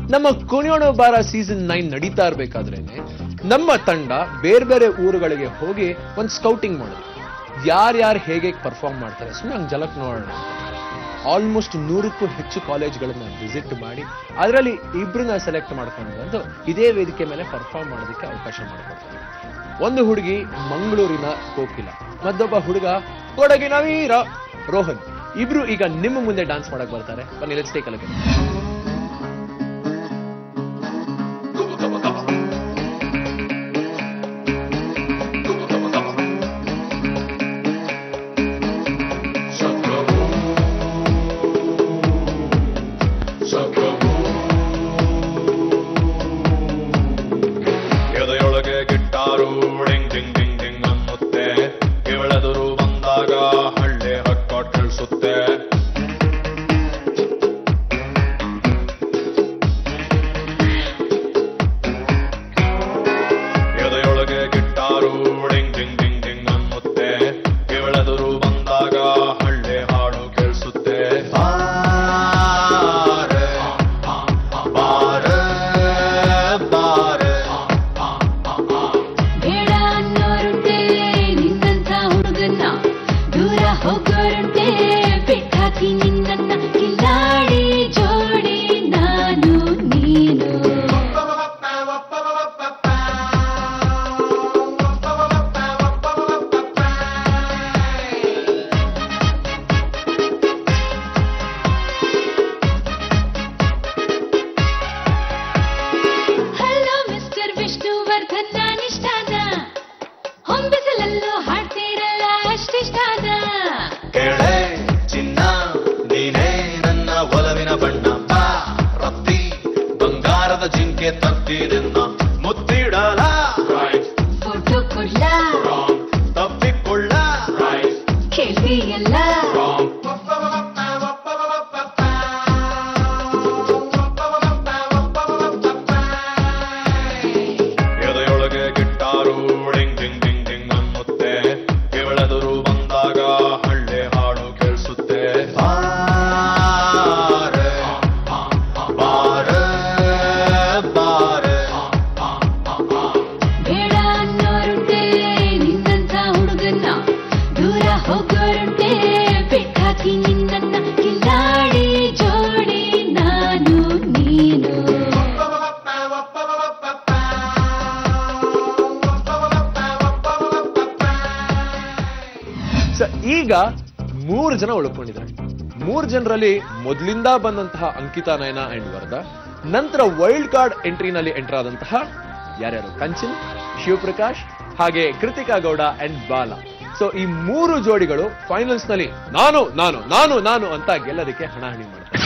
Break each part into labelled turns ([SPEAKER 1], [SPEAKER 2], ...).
[SPEAKER 1] ನಮ್ಮ ಕುಣಿಯೋಣ ಬಾರ season nine ನಡೀತಾ ಇರ್ಬೇಕಾದ್ರೇನೆ ನಮ್ಮ ತಂಡ ಬೇರೆ ಬೇರೆ ಊರುಗಳಿಗೆ ಹೋಗಿ ಒಂದು ಸ್ಕೌಟಿಂಗ್ ಮಾಡಿದ್ರು ಯಾರ್ಯಾರು ಹೇಗೆ ಪರ್ಫಾರ್ಮ್ ಮಾಡ್ತಾರೆ ಸುಮ್ಮನೆ ಹಂಗೆ ಜಲಕ್ ನೋಡೋಣ ಆಲ್ಮೋಸ್ಟ್ ನೂರಕ್ಕೂ ಹೆಚ್ಚು ಕಾಲೇಜ್ಗಳನ್ನ ವಿಸಿಟ್ ಮಾಡಿ ಅದರಲ್ಲಿ ಇಬ್ರನ್ನ ಸೆಲೆಕ್ಟ್ ಮಾಡ್ಕೊಂಡು ಬಂದು ಇದೇ ವೇದಿಕೆ ಮೇಲೆ ಪರ್ಫಾರ್ಮ್ ಮಾಡೋದಕ್ಕೆ ಅವಕಾಶ ಮಾಡಿಕೊಡ್ತಾರೆ ಒಂದು ಹುಡುಗಿ ಮಂಗಳೂರಿನ ಕೋಕಿಲ ಮತ್ತೊಬ್ಬ ಹುಡುಗ ಕೊಡಗಿನ ವೀರ ರೋಹನ್ ಇಬ್ರು ಈಗ ನಿಮ್ಮ ಮುಂದೆ ಡಾನ್ಸ್ ಮಾಡಕ್ ಬರ್ತಾರೆ ಬನ್ನಿ ಲೆಟ್ಸ್ ಟೇಕ್ ಅ
[SPEAKER 2] ಎದೆಯೊಳಗೆ ಗಿಟ್ಟಾರು ಡಿಂಗ್ ಡಿಂಗ್ ಡಿಂಗ್ ಡಿಂಗ್ ಅನ್ನುತ್ತೆ ಇವಳೆದುರು ಬಂದಾಗ ಹಳ್ಳಿ ಹಕ್ಕ ತಿಳಿಸುತ್ತೆ ಎದೆಯೊಳಗೆ ಗಿಟ್ಟಾರು ಡಿಂಗ್ ಡಿಂಗ್ ಡಿಂಗ್ ಡಿಂಗ್ ಅನ್ನುತ್ತೆ ಇವಳೆದುರು ಬಂದಾಗ ಹಳ್ಳಿ ಹಾಡು ಕೇಳಿಸುತ್ತೆ ಬಾರೆ ಬಾರೆ ಬಾರೆ
[SPEAKER 3] ಬೇಡ ಅನ್ನೋರುಂಟೆ ನಿನ್ನಂತ ಹುಡುಗನ್ನ ದೂರ ಹೋಗೋರುಂಟೆ ಬಿಟ್ಟಾಕಿ ನಿನ್ನನ್ನ ಕಿಲ್ಲಾಡಿ ಜೋಡಿ ನಾನು ನೀನು ಹಲೋ ಮಿಸ್ಟರ್ ವಿಷ್ಣುವರ್ಧನ್ ನಾನಿಷ್ಟಾನ ಹೊಂಬಿಸಲಲ್ಲೂ ಹಾಡ್ತೀರಲ್ಲ ಅಷ್ಟಿಷ್ಟಾನ
[SPEAKER 2] ಕೇಳೆ ಚಿನ್ನ ನೀನೇ ನನ್ನ ಒಲವಿನ ಬಣ್ಣ ಬಾ ರತ್ತಿ ಬಂಗಾರದ ಜಿಂಕೆ ತತ್ತಿದೆನ್ನ ಮುತ್ತಿಡಲ
[SPEAKER 3] ಫೋಟೋ ಕೊಡ್ಲ
[SPEAKER 2] ತಪ್ಪಿಕೊಳ್ಳ
[SPEAKER 3] ಕೇಳ್ತೀಯಲ್ಲ
[SPEAKER 2] ಎದೆಯೊಳಗೆ ಗಿಟ್ಟಾರು ಡಿಂಗ್ ಡಿಂಗ್ ಡಿಂಗ್ ಡಿಂಗ್ ಅನ್ನುತ್ತೆ ಇವಳೆದುರು ಬಂದಾಗ ಹಳ್ಳಿ ಹಾಡು ಕೇಳಿಸುತ್ತೆ ಬಾರೆ ಬಾರೆ ಬಾರೆ
[SPEAKER 3] ಬೇಡ ಅನ್ನೋರುಂಟೆ ನಿನ್ನಂತ ಹುಡುಗನ್ನ ದೂರ ಹೋಗೋರುಂಟೆ ಬಿಟ್ಟಾಕಿ ನಿನ್ನನ್ನ ಕಿಲ್ಲಾಡಿ ಜೋಡಿ ನಾನು ನೀನು
[SPEAKER 1] ಸೊ ಈಗ ಮೂರು ಜನ ಉಳ್ಕೊಂಡಿದ್ದಾರೆ ಮೂರು ಜನರಲ್ಲಿ ಮೊದಲಿಂದ ಬಂದಂತಹ ಅಂಕಿತಾ ನಯನ ಅಂಡ್ ವರದಾ ನಂತರ ವೈಲ್ಡ್ ಕಾರ್ಡ್ ಎಂಟ್ರಿನಲ್ಲಿ ಎಂಟರ್ ಆದಂತಹ ಯಾರ್ಯಾರು ಕಂಚನ್ ಶಿವಪ್ರಕಾಶ್ ಹಾಗೆ ಕೃತಿಕಾ ಗೌಡ ಅಂಡ್ ಬಾಲ ಸೊ ಈ ಮೂರು ಜೋಡಿಗಳು ಫೈನಲ್ಸ್ ನಲ್ಲಿ ನಾನು ನಾನು ನಾನು ನಾನು ಅಂತ ಗೆಲ್ಲೋದಕ್ಕೆ ಹಣಾಹಣಿ ಮಾಡ್ತಾರೆ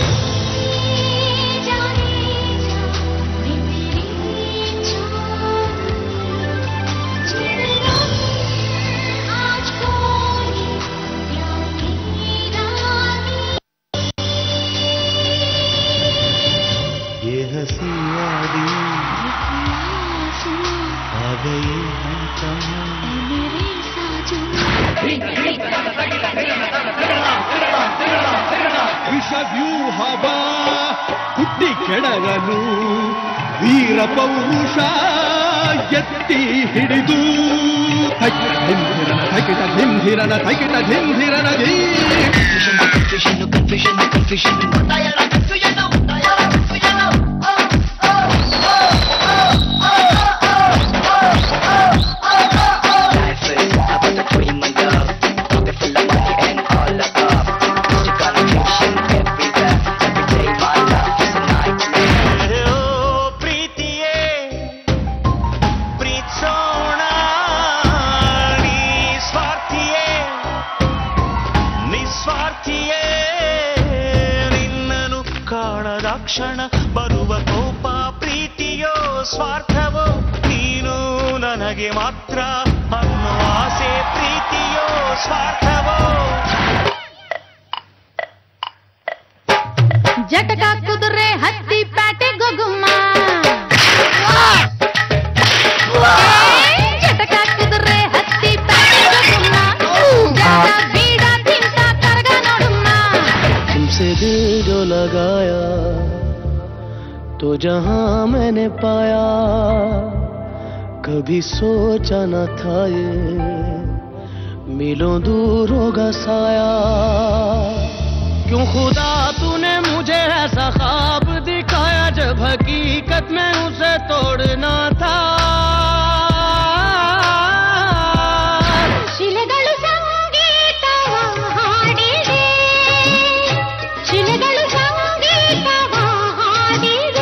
[SPEAKER 4] ये हंसी वादी आ गई हम कहाँ ವಿಷವ್ಯೂಹವ ಹುಟ್ಟಿ ಕೆಡಗಲು ವೀರ ಪೌರುಷ ಎತ್ತಿ ಹಿಡಿದು ಥಕಿಟ ಧಿಂಧಿರನ ಥಕಿಟ ಧಿಂಧಿರನ ಥಕಿಟ ಧಿಂಧಿರನ ಧೀ
[SPEAKER 5] ಪ್ರೀತಿಯೇ ಪ್ರೀತಿಸೋಣ ನಿಸ್ವಾರ್ಥಿಯೇ ನಿಸ್ವಾರ್ಥಿಯೇ ನಿನ್ನನು ಕಾಣದ ಕ್ಷಣ ಬರುವ ಕೋಪ ಪ್ರೀತಿಯೋ ಸ್ವಾರ್ಥವೋ ನೀನು ನನಗೆ ಮಾತ್ರ ಅನ್ನೋ ಆಸೆ ಪ್ರೀತಿಯೋ ಸ್ವಾರ್ಥವೋ
[SPEAKER 3] ಜಟಕ ಕುದುರೆ ಹತ್ತಿ ಪ್ಯಾಟೆ ಗೊಗುಮ್ಮ ಏ, ಜಟಕ ಕುದುರೆ ಹತ್ತಿ ಪ್ಯಾಟೆ ಗೊಗುಮ್ಮ ಜಟ ಬೀಡ ತಿಂತ ಕರಗ ನೋಡುಮ್ಮ
[SPEAKER 4] तुमसे दिल जो लगाया
[SPEAKER 6] तो जहां मैंने पाया कभी सोचा न था ये मिलो दूर होगा साया क्यों खुदा तूने मुझे ऐसा ख्वाब दिखाया जब हकीकत में उसे तोड़ना था
[SPEAKER 3] ಶಿಲೆಗಳು ಸಂಗೀತವ ಹಾಡಿವೆ ಶಿಲೆಗಳು ಸಂಗೀತವ ಹಾಡಿವೆ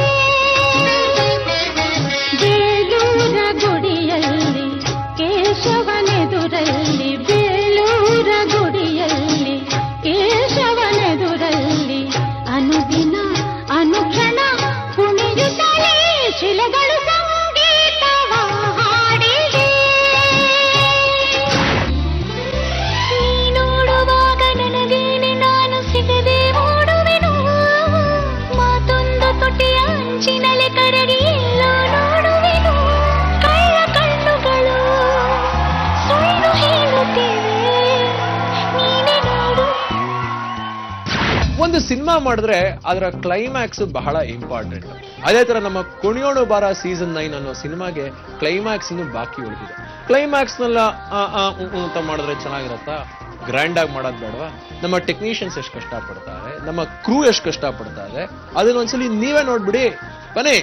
[SPEAKER 3] ಬೇಲೂರ ಗುಡಿಯಲ್ಲಿ ಕೇಶವನೆದುರಲ್ಲಿ ಬೇಲೂರ ಗುಡಿಯಲ್ಲಿ ಕೇಶವನೆದುರಲ್ಲಿ ಅನುದಿನ ಅನುಕ್ಷಣ ಕುಣಿಯುತ್ತಲೇ ಶಿಲೆಗಳು ಸಂಗೀತವ ಹಾಡಿವೆ ನೀ ನೋಡುವಾಗ ನನಗೇನೆ ನಾನು ಸಿಗದೆ ಓಡುವೆನು ಮಾತೊಂದು ತುಟಿಯ ಅಂಚಿನಲೆ ಕರಗಿ ಎಲ್ಲೋ ನೋಡುವೆನು ಕಳ್ಳ ಕಣ್ಣುಗಳು ಸುಳ್ಳು ಹೇಳುತ್ತಿವೆ ನೀನೆ ನೋಡು
[SPEAKER 1] ಒಂದು ಸಿನಿಮಾ ಮಾಡಿದ್ರೆ ಅದರ ಕ್ಲೈಮ್ಯಾಕ್ಸ್ ಬಹಳ ಇಂಪಾರ್ಟೆಂಟ್ ಅದೇ ತರ ನಮ್ಮ ಕುಣಿಯೋಣು ಬಾರ ಸೀಸನ್ ನೈನ್ ಅನ್ನೋ ಸಿನಿಮಾಗೆ ಕ್ಲೈಮ್ಯಾಕ್ಸ್ ಇನ್ನು ಬಾಕಿ ಉಳಿದಿದೆ ಕ್ಲೈಮ್ಯಾಕ್ಸ್ ನೆಲ್ಲ ಆ, ಆ, ಉ, ಉ ಅಂತ ಮಾಡಿದ್ರೆ ಚೆನ್ನಾಗಿರತ್ತಾ ಗ್ರ್ಯಾಂಡ್ ಆಗಿ ಮಾಡೋದ್ ಬೇಡವಾ ನಮ್ಮ ಟೆಕ್ನಿಷಿಯನ್ಸ್ ಎಷ್ಟು ಕಷ್ಟಪಡ್ತಾರೆ ನಮ್ಮ ಕ್ರೂ ಎಷ್ಟು ಕಷ್ಟಪಡ್ತಾರೆ ಅದನ್ನ ಒಂದ್ಸಲಿ ನೀವೇ ನೋಡ್ಬಿಡಿ ಬನ್ನಿ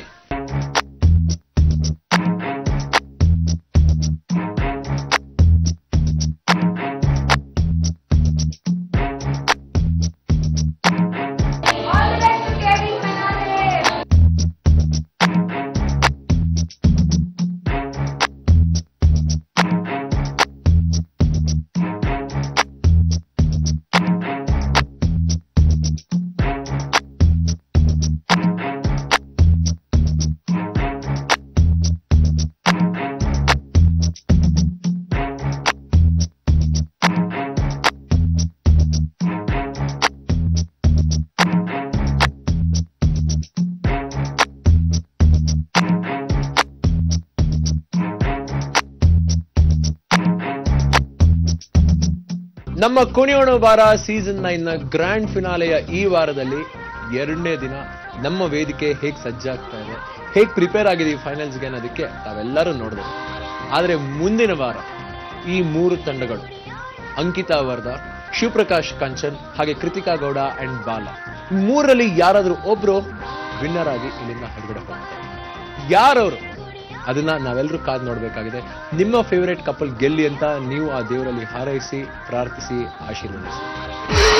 [SPEAKER 1] ನಮ್ಮ ಕುಣಿಯೋಣ ವಾರ ಸೀಸನ್ ನೈನ್ ನ ಗ್ರ್ಯಾಂಡ್ ಫಿನಾಲೆಯ ಈ ವಾರದಲ್ಲಿ ಎರಡನೇ ದಿನ ನಮ್ಮ ವೇದಿಕೆ ಹೇಗ್ ಸಜ್ಜಾಗ್ತಾ ಇದೆ ಹೇಗ್ ಪ್ರಿಪೇರ್ ಆಗಿದೀವಿ ಫೈನಲ್ಸ್ಗೆ ಅನ್ನೋದಕ್ಕೆ ತಾವೆಲ್ಲರೂ ನೋಡಿದೆ ಆದ್ರೆ ಮುಂದಿನ ವಾರ ಈ ಮೂರು ತಂಡಗಳು ಅಂಕಿತಾ ವರ್ಧ ಶಿವಪ್ರಕಾಶ್ ಕಂಚನ್ ಹಾಗೆ ಕೃತಿಕಾ ಗೌಡ ಅಂಡ್ ಬಾಲ ಈ ಮೂರರಲ್ಲಿ ಯಾರಾದ್ರೂ ಒಬ್ರು ವಿನ್ನರ್ ಆಗಿ ಇಲ್ಲಿಂದ ಹೊರಗಡೆ ಹೋಗ್ತಾರೆ ಯಾರವರು ಅದನ್ನ ನಾವೆಲ್ಲರೂ ಕಾದ್ ನೋಡ್ಬೇಕಾಗಿದೆ ನಿಮ್ಮ ಫೇವರೇಟ್ ಕಪಲ್ ಗೆಲ್ಲಿ ಅಂತ ನೀವು ಆ ದೇವರಲ್ಲಿ ಹಾರೈಸಿ ಪ್ರಾರ್ಥಿಸಿ ಆಶೀರ್ವದಿಸಿ